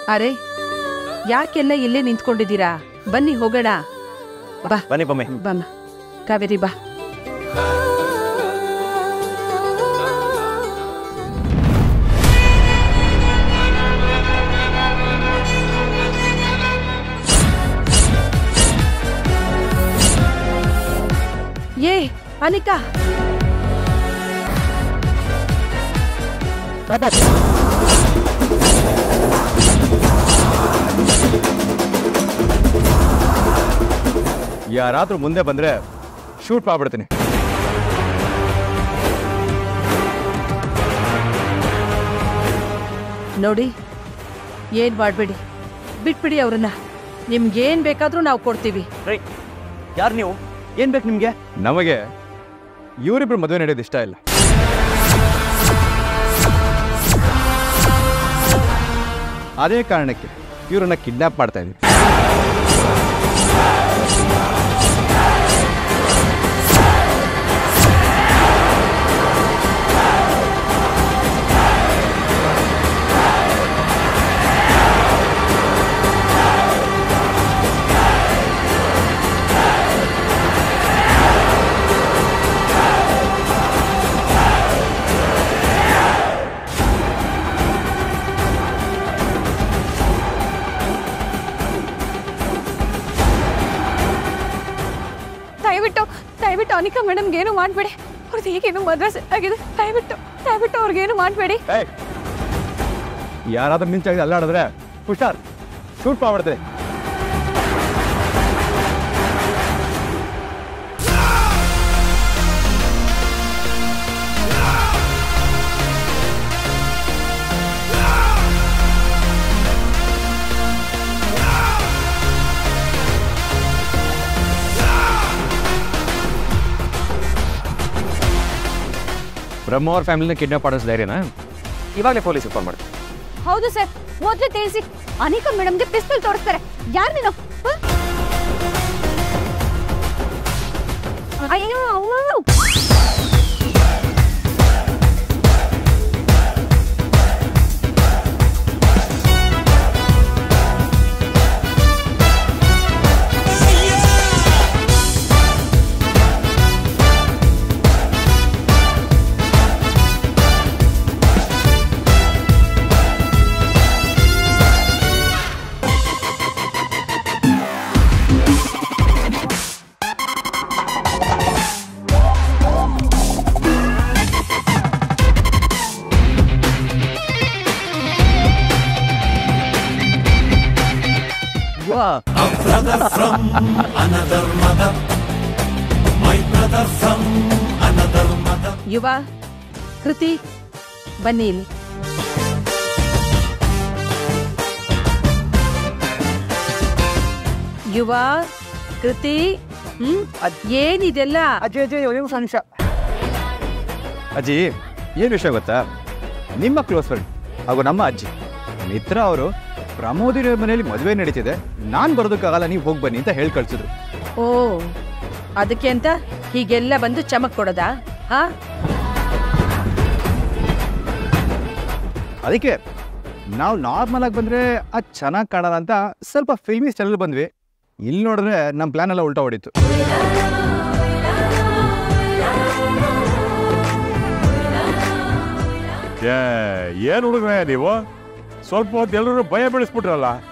ಅರೆ ಯಾಕೆಲ್ಲ ಇಲ್ಲೇ ನಿಂತ್ಕೊಂಡಿದ್ದೀರಾ ಬನ್ನಿ ಹೋಗೋಣ ಬಾ ಬನ್ನಿ ಬೊಮ್ಮೆ ಬಮ್ಮ ಕಾವೇರಿ ಬಾ ಏ ಅನಿಕಾ ಯಾರಾದ್ರೂ ಮುಂದೆ ಬಂದ್ರೆ ಶೂಟ್ ಮಾಡ್ಬಿಡ್ತೀನಿ ನೋಡಿ ಏನ್ ಮಾಡ್ಬೇಡಿ ಬಿಟ್ಬಿಡಿ ಅವ್ರನ್ನ ನಿಮ್ಗೇನ್ ಬೇಕಾದ್ರೂ ನಾವು ಕೊಡ್ತೀವಿ ರೈ ಯಾರು ನೀವು ಏನ್ ಬೇಕು ನಿಮ್ಗೆ ನಮಗೆ ಇವರಿಬ್ರು ಮದುವೆ ನಡೆಯೋದು ಇಷ್ಟ ಇಲ್ಲ ಅದೇ ಕಾರಣಕ್ಕೆ ಇವರನ್ನ ಕಿಡ್ನಾಪ್ ಮಾಡ್ತಾ ಇದ್ದೀವಿ ದಯವಿಟ್ಟು ದಯವಿಟ್ಟು ಅನಿಕಾ ಮೇಡಮ್ಗೆ ಏನು ಮಾಡಬೇಡಿ ಅವ್ರದ್ದು ಈಗೇನು ಮದುವೆ set ಆಗಿದೆ ದಯವಿಟ್ಟು ದಯವಿಟ್ಟು ಅವ್ರಿಗೇನು ಮಾಡಬೇಡಿ ಏಯ್ ಯಾರಾದ್ರೂ ಮಿಂಚಾಗಿ ಅಲ್ಲಾಡಿದ್ರೆ ಹುಷಾರ್ ಶೂಟ್ ಮಾಡ್ಬಿಡ್ತೀನಿ ಬ್ರಹ್ಮ ಅವ್ರ ಫ್ಯಾಮಿಲಿನ ಕಿಡ್ನಾಪ್ ಮಾಡೋದು ಧೈರ್ಯನಾ ಇವಾಗಲೇ ಪೊಲೀಸ್ ಫೋನ್ ಮಾಡಿ ಹೌದು ಸರ್ ಮೊದಲೇ ತಿಳಿಸಿ ಅನಿಕಾ ಮೇಡಮ್ಗೆ ಪಿಸ್ತೂಲ್ ತೋರಿಸ್ತಾರೆ ಯಾರು ನೀನು ಹ? ಅಯ್ಯೋ ಅವ್ನು. ಯುವ ಕೃತಿ ಬನ್ನಿ ಇಲ್ಲಿ ಯುವ ಕೃತಿ ಹ್ಮ್ ಏನಿದೆಲ್ಲ ಅಜ್ಜಿ ಅಜ್ಜಿ ಒಂದು ನಿಮಿಷ ಅಜ್ಜಿ ಏನು ವಿಷಯ ಗೊತ್ತಾ ನಿಮ್ಮ ಕ್ಲೋಸ್ ಫ್ರೆಂಡ್ ಹಾಗೂ ನಮ್ಮ ಅಜ್ಜಿ ಮಿತ್ರ ಅವರು ಪ್ರಮೋದಿನ ಮನೆಯಲ್ಲಿ ಮದುವೆ ನಡೀತಿದೆ ನಾನು ಬರೋದಕ್ಕಾಗಲ್ಲ ನೀವು ಹೋಗಿ ಬನ್ನಿ ಅಂತ ಹೇಳಿ ಕಳ್ಸಿದ್ರು ಓ ಅದಕ್ಕೆ ಅಂತ ಹೀಗೆಲ್ಲ ಬಂದು ಚಮಕ್ ಕೊಡೋದಾ ಹಾ ಅದಕ್ಕೆ ನಾವು ನಾರ್ಮಲ್ ಆಗಿ ಬಂದರೆ ಅದು ಚೆನ್ನಾಗಿ ಕಾಣಲ್ಲ ಅಂತ ಸ್ವಲ್ಪ ಫಿಲ್ಮಿ ಸ್ಟೈಲಲ್ಲಿ ಬಂದ್ವಿ ಇಲ್ಲಿ ನೋಡಿದ್ರೆ ನಮ್ಮ ಪ್ಲಾನ್ ಎಲ್ಲ ಉಲ್ಟಾ ಹೊಡಿತು ಏ ಏನ್ ಹುಡುಗ್ರೆ ನೀವು ಸ್ವಲ್ಪ ಹೊತ್ತು ಎಲ್ಲರೂ ಭಯ ಬೆಳೆಸ್ಬಿಟ್ರಲ್ಲ